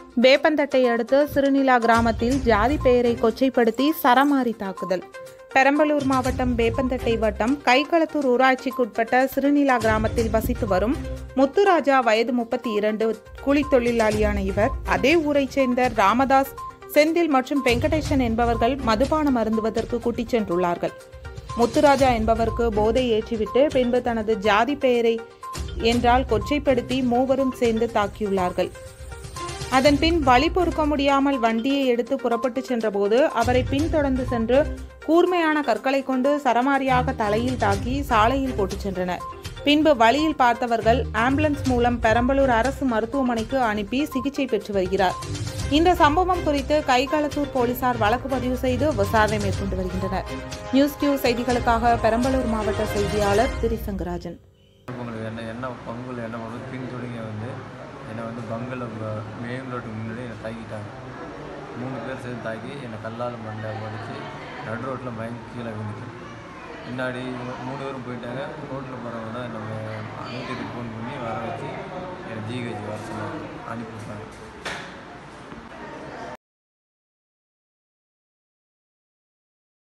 வேப்பந்தட்டை அடுத்து சிறுநிலா கிராமத்தில் ஜாதி பெயரை கொச்சைப்படுத்தி சரமாரி தாக்குதல் பெரம்பலூர் மாவட்டம் வேப்பந்தட்டை வட்டம் கைகளத்தூர் ஊராட்சிக்குட்பட்ட சிறுநிலா கிராமத்தில் வசித்து வரும் முத்துராஜா வயது முப்பத்தி இரண்டு கூலி தொழிலாளியான இவர் அதே ஊரைச் சேர்ந்த ராமதாஸ் செந்தில் மற்றும் வெங்கடேசன் என்பவர்கள் மதுபானம் அருந்துவதற்கு கூட்டிச் சென்றுள்ளார்கள் முத்துராஜா என்பவருக்கு போதை ஏற்றிவிட்டு பின்பு தனது ஜாதி பெயரை என்றால் கொச்சைப்படுத்தி மூவரும் சேர்ந்து தாக்கியுள்ளார்கள் அதன் பின் வழி பொறுக்க முடியாமல் வண்டியை எடுத்து புறப்பட்டு சென்றபோது அவரை பின்தொடர்ந்து சென்று கூர்மையான கற்களை கொண்டு சரமாரியாக தலையில் தாக்கி சாலையில் போட்டுச் சென்றனர் பின்பு வழியில் பார்த்தவர்கள் ஆம்புலன்ஸ் மூலம் பெரம்பலூர் அரசு மருத்துவமனைக்கு அனுப்பி சிகிச்சை பெற்று வருகிறார் இந்த சம்பவம் குறித்து கைகளத்தூர் போலீசார் வழக்கு பதிவு செய்து விசாரணை மேற்கொண்டு வருகின்றனர் நியூஸ் கியூ செய்திகளுக்காக பெரம்பலூர் மாவட்ட செய்தியாளர் திரிசங்கராஜன் உங்களுக்கு என்ன என்ன பங்குல என்ன பண்ணுறது பின் தொடங்கி வந்து என்னை வந்து பங்கில் மெயின் ரோட்டுக்கு முன்னாடி என்னை தாக்கிட்டாங்க மூணு பேர் சேர்ந்து தாக்கி என்னை கல்லால் மண்டை உடச்சி நடு ரோட்டில் மயங்கி கீழே விழுந்துட்டு பின்னாடி இவங்க மூணு பேரும் போயிட்டாங்க ரோட்டில் போகிறவங்க தான் நம்ம நூற்றி ஃபோன் பண்ணி வர வச்சு என்னை ஜிஹெச் வர சொன்னாங்க அனுப்பி விட்டாங்க